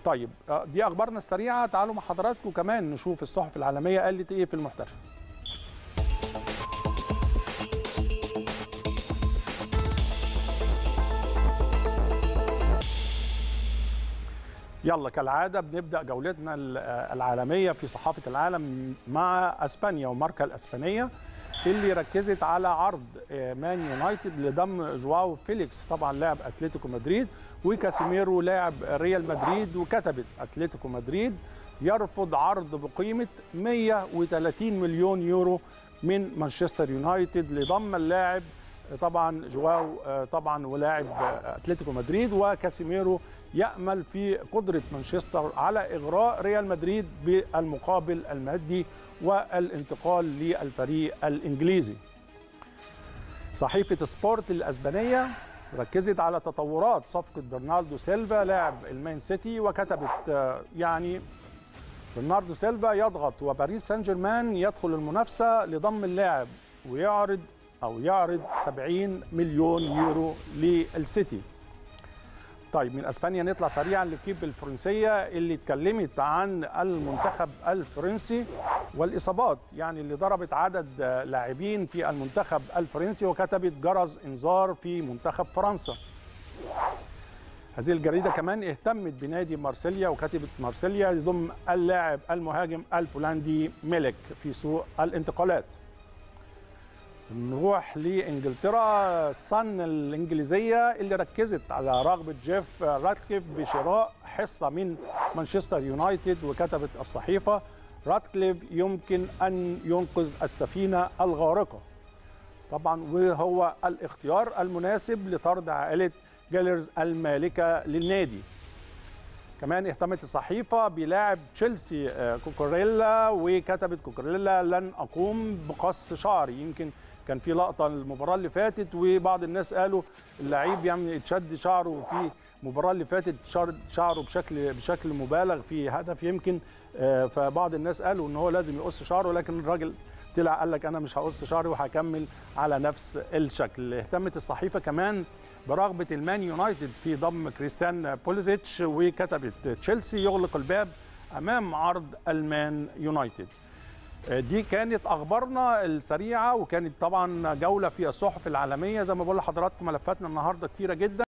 طيب آه، دي اخبارنا السريعه تعالوا مع حضراتكم كمان نشوف الصحف العالميه قالت ايه في المحترف يلا كالعاده بنبدا جولتنا ال- آه، العالميه في صحافه العالم مع اسبانيا والماركه الاسبانيه اللي ركزت على عرض آه، مان يونايتد لضم جواو فيليكس طبعا لاعب اتلتيكو مدريد وكاسيميرو لاعب ريال مدريد وكتبت اتلتيكو مدريد يرفض عرض بقيمه 130 مليون يورو من مانشستر يونايتد لضم اللاعب طبعا جواو آه، طبعا ولاعب آه، اتلتيكو مدريد وكاسيميرو يامل في قدره مانشستر على اغراء ريال مدريد بالمقابل المادي والانتقال للفريق الانجليزي. صحيفه سبورت الاسبانيه ركزت على تطورات صفقه برناردو سيلفا لاعب المان سيتي وكتبت آه، يعني برناردو سيلفا يضغط وباريس سان جيرمان يدخل المنافسه لضم اللاعب ويعرض او يعرض 70 مليون يورو للسيتي. طيب من اسبانيا نطلع سريعا للكيب الفرنسيه اللي اتكلمت عن المنتخب الفرنسي والاصابات يعني اللي ضربت عدد آه، لاعبين في المنتخب الفرنسي وكتبت جرس انذار في منتخب فرنسا. هذه الجريده كمان اهتمت بنادي مارسيليا وكتبت مارسيليا يضم اللاعب المهاجم البولندي ميلك في سوق الانتقالات. نروح لانجلترا صن الانجليزيه اللي ركزت على رغبه جيف راتكليف بشراء حصه من مانشستر يونايتد وكتبت الصحيفه راتكليف يمكن ان ينقذ السفينه الغارقه طبعا وهو الاختيار المناسب لطرد عائله جالرز المالكه للنادي كمان اهتمت الصحيفه بلاعب تشيلسي آه، كوكوريلا وكتبت كوكوريلا لن اقوم بقص شعري يمكن كان في لقطه المباراه اللي فاتت وبعض الناس قالوا اللعيب يعني اتشد شعره في المباراه اللي فاتت شعر- شعره بشكل بشكل مبالغ في هدف يمكن آه، فبعض الناس قالوا ان هو لازم يقص شعره لكن الراجل طلع قال لك انا مش هقص شعري وهكمل على نفس الشكل اهتمت الصحيفه كمان برغبه المان يونايتد في ضم كريستيان بوليزيتش وكتبت تشيلسي يغلق الباب امام عرض المان يونايتد دي كانت اخبارنا السريعه وكانت طبعا جوله في الصحف العالميه زي ما بقول لحضراتكم ملفاتنا النهارده كتيره جدا